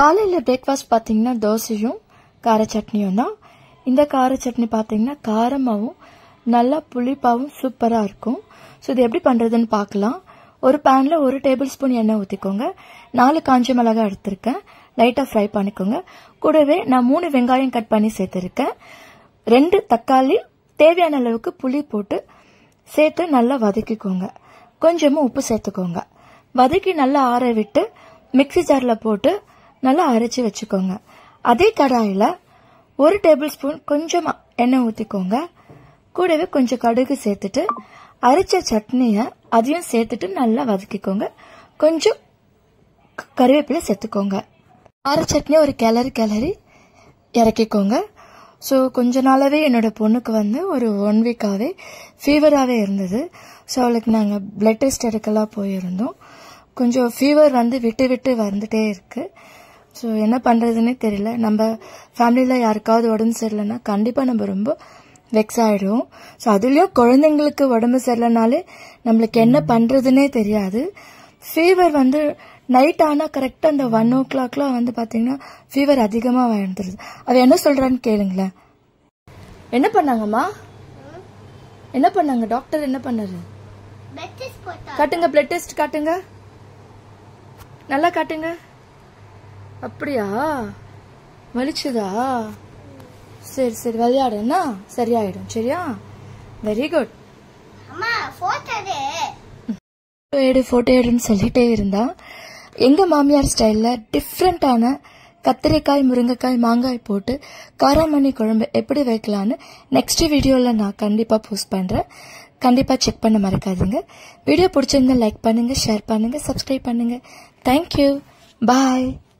காலையில் பிரேக்ஃபாஸ்ட் பார்த்தீங்கன்னா தோசையும் கார சட்னியும் தான் இந்த கார சட்னி பார்த்தீங்கன்னா காரமாகவும் நல்லா புளிப்பாகவும் சூப்பராக இருக்கும் ஸோ இது எப்படி பண்ணுறதுன்னு பார்க்கலாம் ஒரு பேனில் ஒரு டேபிள் ஸ்பூன் எண்ணெய் ஊற்றிக்கோங்க நாலு காஞ்ச மிளகாய் எடுத்திருக்கேன் லைட்டாக ஃப்ரை பண்ணிக்கோங்க கூடவே நான் மூணு வெங்காயம் கட் பண்ணி சேர்த்துருக்கேன் ரெண்டு தக்காளி தேவையான அளவுக்கு புளி போட்டு சேர்த்து நல்லா வதக்கிக்கோங்க கொஞ்சமாக உப்பு சேர்த்துக்கோங்க வதக்கி நல்லா ஆற விட்டு மிக்ஸி ஜாரில் போட்டு நல்லா அரைச்சி வச்சுக்கோங்க அதே கடாயில் ஒரு டேபிள் ஸ்பூன் கொஞ்சமாக எண்ணெய் ஊற்றிக்கோங்க கூடவே கொஞ்சம் கடுகு சேர்த்துட்டு அரைச்ச சட்னியை அதையும் சேர்த்துட்டு நல்லா வதக்கிக்கோங்க கொஞ்சம் க- கருவேப்பிலை சேர்த்துக்கோங்க கார சட்னி ஒரு கிளறி கிளறி இறக்கிக்கோங்க ஸோ கொஞ்ச நாளாவே என்னோட பொண்ணுக்கு வந்து ஒரு ஒன் வீக்காகவே ஃபீவராகவே இருந்தது ஸோ அவளுக்கு நாங்கள் பிளட் டெஸ்ட் எடுக்கலாம் போயிருந்தோம் கொஞ்சம் ஃபீவர் வந்து விட்டு விட்டு வந்துட்டே இருக்கு ஸோ என்ன பண்ணுறதுன்னே தெரியல நம்ம ஃபேமிலியில் யாருக்காவது உடம்பு சரியில்லைன்னா கண்டிப்பாக நம்ம ரொம்ப வெக்ஸ் ஆகிடுவோம் ஸோ அதுலேயும் குழந்தைங்களுக்கு உடம்பு சரியில்லைனாலே நம்மளுக்கு என்ன பண்ணுறதுனே தெரியாது ஃபீவர் வந்து நைட் ஆனால் கரெக்டாக அந்த ஒன் ஓ கிளாக்லாம் வந்து பார்த்தீங்கன்னா ஃபீவர் அதிகமாக வந்துடுது அவ என்ன சொல்கிறான்னு கேளுங்களேன் என்ன பண்ணாங்கம்மா என்ன பண்ணாங்க டாக்டர் என்ன பண்ணாரு பெட்டிஸ் போட்டா காட்டுங்க பிளட் டெஸ்ட் காட்டுங்க நல்லா காட்டுங்க அப்படியா வலிச்சுதா சரி சரி விளையாடுன்னா சரியாயிடும் சரியா வெரி குட் அம்மா போட்டது ஃபோட்டோ எடு ஃபோட்டோ எடுன்னு சொல்லிட்டே இருந்தா எங்க மாமியார் ஸ்டைல்ல டிஃப்ரெண்டான கத்திரிக்காய் முருங்கைக்காய் மாங்காய் போட்டு காராமணி குழம்பு எப்படி வைக்கலான்னு நெக்ஸ்ட் வீடியோல நான் கண்டிப்பா போஸ்ட் பண்றேன் கண்டிப்பா செக் பண்ண மறக்காதீங்க வீடியோ பிடிச்சிருந்தா லைக் பண்ணுங்க ஷேர் பண்ணுங்க சப்ஸ்கிரைப் பண்ணுங்க தேங்க்யூ பாய்